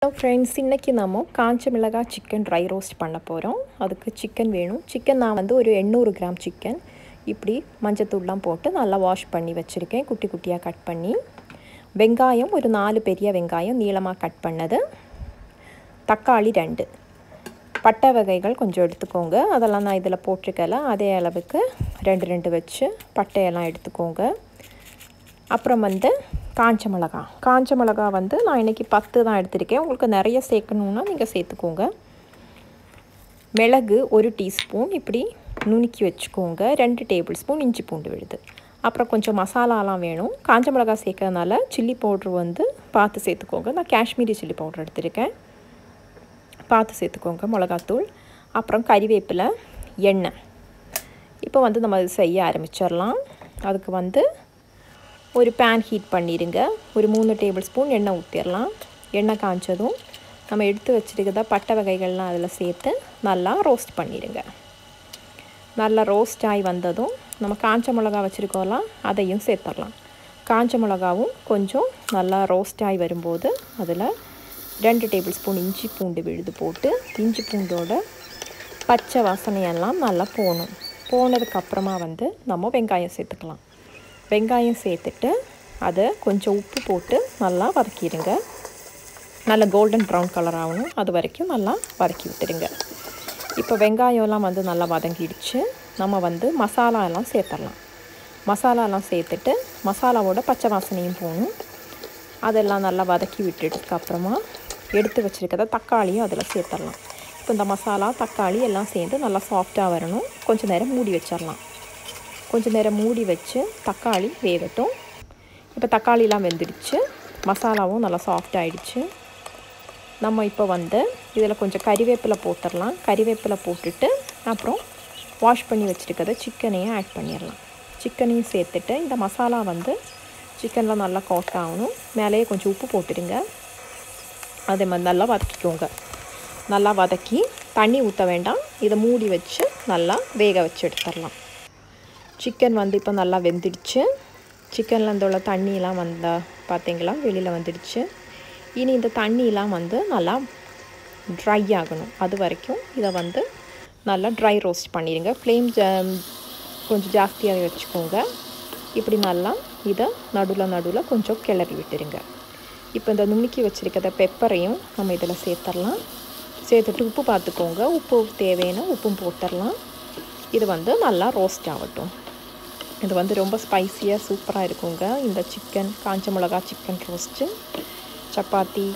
friends இன்றைக்கி நம்ம காஞ்ச மிளகாய் சிக்கன் ட்ரை ரோஸ்ட் பண்ண போகிறோம் அதுக்கு சிக்கன் வேணும் சிக்கன் நான் வந்து ஒரு எண்ணூறு கிராம் சிக்கன் இப்படி மஞ்சத்தூள்லாம் போட்டு நல்லா வாஷ் பண்ணி வச்சுருக்கேன் குட்டி குட்டியாக கட் பண்ணி வெங்காயம் ஒரு நாலு பெரிய வெங்காயம் நீளமாக கட் பண்ணது தக்காளி ரெண்டு பட்டை வகைகள் கொஞ்சம் எடுத்துக்கோங்க அதெல்லாம் நான் இதில் போட்டிருக்கல அதே அளவுக்கு ரெண்டு ரெண்டு வச்சு பட்டையெல்லாம் எடுத்துக்கோங்க அப்புறம் வந்து காஞ்ச மிளகா காஞ்ச மிளகா வந்து நான் இன்றைக்கி பத்து தான் எடுத்திருக்கேன் உங்களுக்கு நிறைய சேர்க்கணுன்னா நீங்கள் சேர்த்துக்கோங்க மிளகு ஒரு டீஸ்பூன் இப்படி நுணுக்கி வச்சுக்கோங்க ரெண்டு டேபிள் ஸ்பூன் இஞ்சி பூண்டு விழுது அப்புறம் கொஞ்சம் மசாலாலாம் வேணும் காஞ்ச மிளகா சேர்க்கறதுனால சில்லி பவுட்ரு வந்து பார்த்து சேர்த்துக்கோங்க நான் காஷ்மீரி சில்லி பவுட்ரு எடுத்திருக்கேன் பார்த்து சேர்த்துக்கோங்க மிளகாத்தூள் அப்புறம் கறிவேப்பிலை எண்ணெய் இப்போ வந்து நம்ம அது செய்ய ஆரம்பிச்சிடலாம் அதுக்கு வந்து ஒரு பேன் ஹீட் பண்ணிடுங்க ஒரு மூணு டேபிள் ஸ்பூன் எண்ணெய் ஊற்றிடலாம் எண்ணெய் காய்ச்சதும் நம்ம எடுத்து வச்சுருக்கிறத பட்டை வகைகள்லாம் அதில் சேர்த்து நல்லா ரோஸ்ட் பண்ணிடுங்க நல்லா ரோஸ்ட் ஆகி வந்ததும் நம்ம காஞ்ச மிளகா வச்சுருக்கோம்லாம் அதையும் சேர்த்துடலாம் காஞ்ச மிளகாவும் கொஞ்சம் நல்லா ரோஸ்ட் ஆகி வரும்போது அதில் ரெண்டு டேபிள் ஸ்பூன் இஞ்சி பூண்டு விழுது போட்டு இஞ்சி பூண்டோட பச்சை வாசனையெல்லாம் நல்லா போகணும் போனதுக்கப்புறமா வந்து நம்ம வெங்காயம் சேர்த்துக்கலாம் வெங்காயம் சேர்த்துட்டு அதை கொஞ்சம் உப்பு போட்டு நல்லா வதக்கிடுங்க நல்லா கோல்டன் ப்ரௌன் கலர் ஆகணும் அது வரைக்கும் நல்லா வதக்கி விட்டுடுங்க இப்போ வெங்காயம்லாம் வந்து நல்லா வதங்கிடுச்சு நம்ம வந்து மசாலா எல்லாம் சேர்த்துடலாம் மசாலாலாம் சேர்த்துட்டு மசாலாவோட பச்சை வாசனையும் போகணும் அதெல்லாம் நல்லா வதக்கி விட்டுட்டுக்கப்புறமா எடுத்து வச்சுருக்கத தக்காளியும் அதில் சேர்த்துடலாம் இப்போ இந்த மசாலா தக்காளி எல்லாம் சேர்ந்து நல்லா சாஃப்டாக வரணும் கொஞ்சம் நேரம் மூடி வச்சிடலாம் கொஞ்சம் நேரம் மூடி வச்சு தக்காளி வேகட்டும் இப்போ தக்காளிலாம் வெந்துடுச்சு மசாலாவும் நல்லா சாஃப்ட் ஆகிடுச்சு நம்ம இப்போ வந்து இதில் கொஞ்சம் கறிவேப்பிலை போட்டுடலாம் கறிவேப்பிலை போட்டுட்டு அப்புறம் வாஷ் பண்ணி வச்சுருக்கிறத சிக்கனையும் ஆட் பண்ணிடலாம் சிக்கனையும் சேர்த்துட்டு இந்த மசாலா வந்து சிக்கனில் நல்லா கோட் ஆகணும் மேலேயே கொஞ்சம் உப்பு போட்டுடுங்க அதே மாதிரி நல்லா வதக்கிக்கோங்க நல்லா வதக்கி தண்ணி ஊற்ற வேண்டாம் இதை மூடி வச்சு நல்லா வேக வச்சு எடுத்துடலாம் சிக்கன் வந்து இப்போ நல்லா வெந்துடுச்சு சிக்கனில் இந்த உள்ள தண்ணியெலாம் வந்தால் பார்த்தீங்களா வெளியில் வந்துடுச்சு இனி இந்த தண்ணியெலாம் வந்து நல்லா ட்ரை ஆகணும் அது வரைக்கும் இதை வந்து நல்லா ட்ரை ரோஸ்ட் பண்ணிடுங்க ஃப்ளேம் ஜ கொஞ்சம் ஜாஸ்தியாக வச்சுக்கோங்க இப்படி நல்லா இதை நடுவில் நடுவில் கொஞ்சம் கிளறி விட்டுருங்க இப்போ இந்த நுணுக்கி வச்சுருக்கிற பெப்பரையும் நம்ம இதில் சேர்த்துடலாம் சேர்த்துட்டு உப்பு பார்த்துக்கோங்க உப்பு தேவைன்னா உப்பும் போட்டுடலாம் இது வந்து நல்லா ரோஸ்ட் ஆகட்டும் இது வந்து ரொம்ப ஸ்பைஸியாக சூப்பராக இருக்குங்க இந்த சிக்கன் காஞ்ச மிளகா சிக்கன் ரோஸ்ட்டு சப்பாத்தி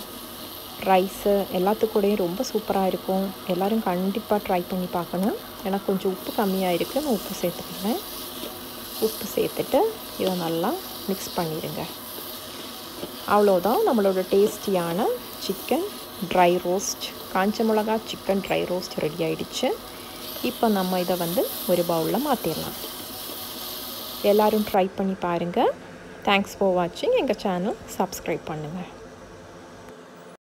ரைஸு எல்லாத்துக்கூடையும் ரொம்ப சூப்பராக இருக்கும் எல்லோரும் கண்டிப்பாக ட்ரை பண்ணி பார்க்கணும் ஏன்னா கொஞ்சம் உப்பு கம்மியாக இருக்குது நான் உப்பு சேர்த்துக்கிறேன் உப்பு சேர்த்துட்டு இதை நல்லா மிக்ஸ் பண்ணிடுங்க அவ்வளோதான் நம்மளோட டேஸ்டியான சிக்கன் ட்ரை ரோஸ்ட் காஞ்ச மிளகா சிக்கன் ட்ரை ரோஸ்ட் ரெடி ஆகிடுச்சு இப்போ நம்ம இதை வந்து ஒரு பவுலில் மாற்றிடலாம் எல்லோரும் ட்ரை பண்ணி பாருங்கள் தேங்க்ஸ் ஃபார் வாட்சிங் எங்கள் சேனல் சப்ஸ்கிரைப் பண்ணுங்கள்